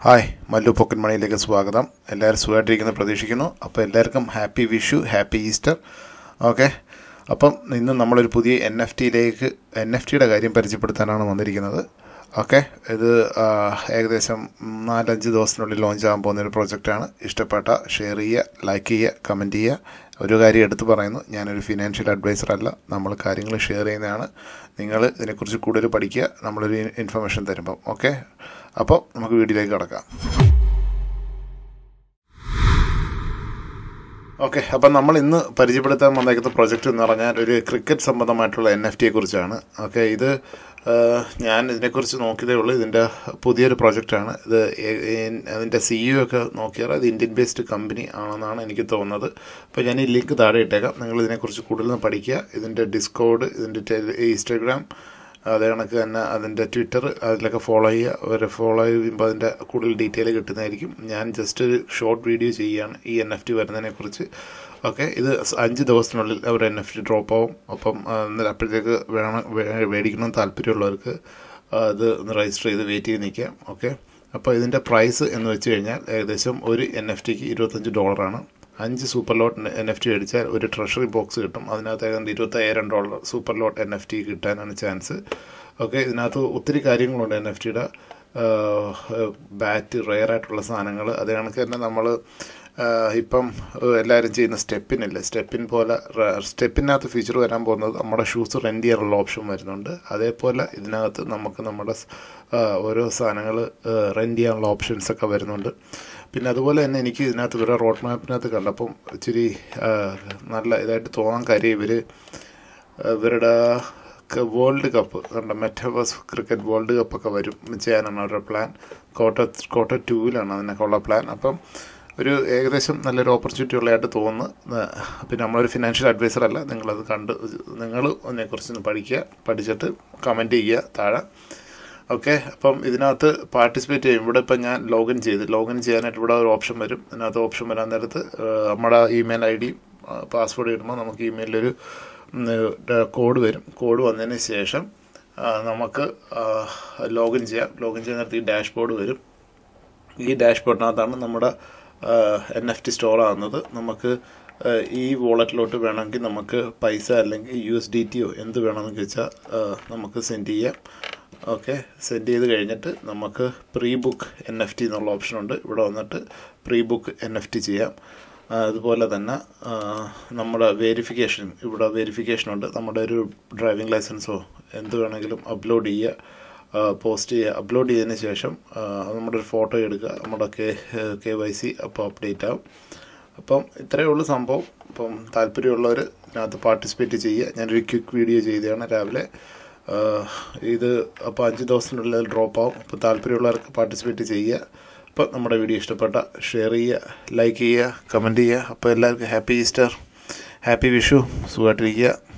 hi Mallu pocket മണിയിലേക്ക് സ്വാഗതം എല്ലാവരും സുഖമായിട്ടിരിക്കുന്നു പ്രതീക്ഷിക്കുന്നു അപ്പോൾ എല്ലാവർക്കും happy Vishu happy Easter okay അപ്പം ഇന്ന് നമ്മളൊരു പുതിയ എൻ എഫ് ടിയിലേക്ക് എൻ എഫ് ടിയുടെ കാര്യം പരിചയപ്പെടുത്താനാണ് വന്നിരിക്കുന്നത് ഓക്കെ ഇത് ആ, ഏകദേശം നാലഞ്ച് ദിവസത്തിനുള്ളിൽ ലോഞ്ച് ആകാൻ പോകുന്ന ഒരു പ്രോജക്റ്റാണ് ഇഷ്ടപ്പെട്ട ഷെയർ ചെയ്യുക ലൈക്ക് ചെയ്യുക കമൻറ്റ് ചെയ്യുക ഒരു കാര്യം എടുത്തു പറയുന്നു ഞാനൊരു ഫിനാൻഷ്യൽ അഡ്വൈസർ അല്ല നമ്മൾ കാര്യങ്ങൾ ഷെയർ ചെയ്യുന്നതാണ് നിങ്ങൾ ഇതിനെക്കുറിച്ച് കൂടുതൽ പഠിക്കുക നമ്മളൊരു ഇൻഫർമേഷൻ തരുമ്പം ഓക്കെ അപ്പോൾ നമുക്ക് വീഡിയോയിലേക്ക് കിടക്കാം ഓക്കെ അപ്പം നമ്മൾ ഇന്ന് പരിചയപ്പെടുത്താൻ വന്നേക്കുന്ന പ്രൊജക്റ്റ് എന്ന് പറഞ്ഞാൽ ഒരു ക്രിക്കറ്റ് സംബന്ധമായിട്ടുള്ള എൻ എഫ് ടിയെ കുറിച്ചാണ് ഓക്കെ ഇത് ആ, ഞാൻ ഇതിനെക്കുറിച്ച് നോക്കിയതേ ഉള്ളൂ ഇതിൻ്റെ പുതിയൊരു പ്രൊജക്റ്റാണ് ഇത് ഏ- ഏ- അതിൻ്റെ സി ഇ ഒക്കെ നോക്കിയാൽ ഇത് ഇന്ത്യൻ ബേസ്ഡ് കമ്പനി ആണെന്നാണ് എനിക്ക് തോന്നുന്നത് അപ്പോൾ ഞാൻ ഈ ലിങ്ക് താഴെ ഇട്ടേക്കാം നിങ്ങൾ ഇതിനെക്കുറിച്ച് കൂടുതൽ പഠിക്കുക ഇതിൻ്റെ ഡിസ്കോഡ് ഇതിൻ്റെ ടെലി ഇൻസ്റ്റാഗ്രാം അതേ കണക്ക് തന്നെ അതിൻ്റെ ട്വിറ്റർ അതിലൊക്കെ ഫോളോ ചെയ്യുക അവരെ ഫോളോ ചെയ്യുമ്പോൾ അതിൻ്റെ കൂടുതൽ ഡീറ്റെയിൽ കിട്ടുന്നതായിരിക്കും ഞാൻ ജസ്റ്റ് ഒരു ഷോർട്ട് വീഡിയോ ചെയ്യുകയാണ് ഈ എൻ എഫ് ടി വരുന്നതിനെക്കുറിച്ച് ഓക്കെ ഇത് സ് അഞ്ച് ദിവസത്തിനുള്ളിൽ അവർ എൻ എഫ് ടി ഡ്രോപ്പ് ആവും അപ്പം ആ, അന്നേരം അപ്പോഴത്തേക്ക് വേണം വേ- മേടിക്കണം താല്പര്യമുള്ളവർക്ക് ആ, ഇത് ഒന്ന് രജിസ്റ്റർ ചെയ്ത് വെയിറ്റ് ചെയ്ത് നിൽക്കാം ഓക്കെ അപ്പോൾ ഇതിൻ്റെ പ്രൈസ് എന്ന് വെച്ച് കഴിഞ്ഞാൽ ഏകദേശം ഒരു എൻ എഫ് ടിക്ക് ഇരുപത്തഞ്ച് ഡോളറാണ് അഞ്ച് super lot N F T അടിച്ചാൽ ഒരു ട്രഷറി ബോക്സ് കിട്ടും അതിനകത്ത് ഏതാണ്ട് ഇരുപത്തയ്യായിരം dollar super lot N F T കിട്ടാനാണ് ചാൻസ് ഓക്കെ ഇതിനകത്ത് ഒത്തിരി കാര്യങ്ങളുണ്ട് എൻ എഫ് ടിയുടെ ബാറ്റ് റെയർ ആയിട്ടുള്ള സാധനങ്ങൾ അത് കണക്ക് തന്നെ നമ്മൾ ഇപ്പം ഏഹ്, എല്ലാവരും ചെയ്യുന്ന സ്റ്റെപ്പിനില്ലേ സ്റ്റെപ്പിൻ പോലെ സ്റ്റെപ്പിനകത്ത് ഫീച്ചർ വരാൻ പോകുന്നത് നമ്മുടെ ഷൂസ് റെൻറ്റ് ചെയ്യാനുള്ള ഓപ്ഷൻ വരുന്നുണ്ട് അതേപോലെ ഇതിനകത്ത് നമുക്ക് നമ്മുടെ സ്- ആ, ഓരോ സാധനങ്ങൾ റെൻറ്റ് ചെയ്യാനുള്ള ഓപ്ഷൻസ് ഒക്കെ വരുന്നുണ്ട് പിന്നെ അതുപോലെ തന്നെ എനിക്ക് ഇതിനകത്ത് ഇവരുടെ റോഡ് മാപ്പിനകത്ത് കണ്ടപ്പം ഇച്ചിരി ആ, നല്ല ഇതായിട്ട് തോന്നാൻ കാര്യം ഇവർ ഇവരുടെ വേൾഡ് കപ്പ് കണ്ട മെറ്റവേഴ്സ് ക്രിക്കറ്റ് വേൾഡ് കപ്പൊക്കെ വരും ചെയ്യാനാണ് അവരുടെ പ്ലാൻ കോട്ട കോട്ട ടൂവിലാണ് അതിനൊക്കെ ഉള്ള പ്ലാൻ അപ്പം ഒരു ഏകദേശം നല്ലൊരു ഓപ്പർച്യൂണിറ്റി ഉള്ളതായിട്ട് തോന്നുന്നു ആ, പിന്നെ നമ്മളൊരു ഫിനാൻഷ്യൽ അഡ്വൈസർ അല്ല നിങ്ങളത് കണ്ട് നിങ്ങൾ അതിനെക്കുറിച്ച് ഒന്ന് പഠിക്കുക പഠിച്ചിട്ട് കമൻറ്റ് ചെയ്യുക താഴെ ഓക്കെ അപ്പം ഇതിനകത്ത് പാർട്ടിസിപ്പേറ്റ് ചെയ്യും ഇവിടെ ഇപ്പം ഞാൻ ലോഗിൻ ചെയ്ത് ലോഗിൻ ചെയ്യാനായിട്ട് ഇവിടെ ഒരു ഓപ്ഷൻ വരും ഇതിനകത്ത് ഓപ്ഷൻ വരാൻ നേരത്ത് ആ, നമ്മുടെ ഇമെയിൽ ഐ ഡിയും പാസ്വേഡ് ഇടുമ്പോൾ നമുക്ക് ഇമെയിലൊരു കോഡ് വരും കോഡ് വന്നതിന് ശേഷം ആ, നമുക്ക് ലോഗിൻ ചെയ്യാം ലോഗിൻ ചെയ്യുന്ന നേരത്ത് ഈ ഡാഷ്ബോർഡ് വരും ഈ ഡാഷ്ബോർഡിനകത്താണ് നമ്മുടെ എൻ എഫ് ടി സ്റ്റോർ ആകുന്നത് നമുക്ക് ആ, ഈ വോളറ്റിലോട്ട് വേണമെങ്കിൽ നമുക്ക് പൈസ അല്ലെങ്കിൽ യു എസ് ഡി ടിയോ എന്ത് വേണമെന്ന് വെച്ചാൽ ആ, നമുക്ക് സെൻഡ് ചെയ്യാം ഓക്കെ സെൻഡ് ചെയ്ത് കഴിഞ്ഞിട്ട് നമുക്ക് pre book N F T എന്നുള്ള ഓപ്ഷൻ ഉണ്ട് ഇവിടെ വന്നിട്ട് pre book N F T ചെയ്യാം ആ, അതുപോലെ തന്നെ ആ, നമ്മുടെ വെരിഫിക്കേഷൻ ഇവിടെ വെരിഫിക്കേഷൻ ഉണ്ട് നമ്മുടെ ഒരു ഡ്രൈവിംഗ് ലൈസൻസോ എന്ത് വേണമെങ്കിലും അപ്ലോഡ് ചെയ്യുക പോസ്റ്റ് ചെയ്യുക അപ്ലോഡ് ചെയ്തതിന് ശേഷം ആ, നമ്മുടെ ഒരു ഫോട്ടോ എടുക്കുക നമ്മുടെ കെ കെ വൈ സി അപ്പോൾ അപ്ഡേറ്റ് ആവും അപ്പം ഇത്രയേ ഉള്ളൂ സംഭവം അപ്പം താല്പര്യമുള്ളവർ ഇതിനകത്ത് പാർട്ടിസിപ്പേറ്റ് ചെയ്യുക ഞാനൊരു ക്വിക്ക് വീഡിയോ ചെയ്തതാണ് രാവിലെ ആ, ഇത് അപ്പോൾ അഞ്ച് ദിവസത്തിനുള്ളിൽ ഡ്രോപ്പ് ആവും അപ്പോൾ താല്പര്യമുള്ളവർക്ക് പാർട്ടിസിപ്പേറ്റ് ചെയ്യുക അപ്പോൾ നമ്മുടെ വീഡിയോ ഇഷ്ടപ്പെട്ട ഷെയർ ചെയ്യുക ലൈക്ക് ചെയ്യുക കമൻറ്റ് ചെയ്യുക അപ്പോൾ എല്ലാവർക്കും ഹാപ്പി ഈസ്റ്റർ ഹാപ്പി വിഷു സുഖമായിട്ടിരിക്കുക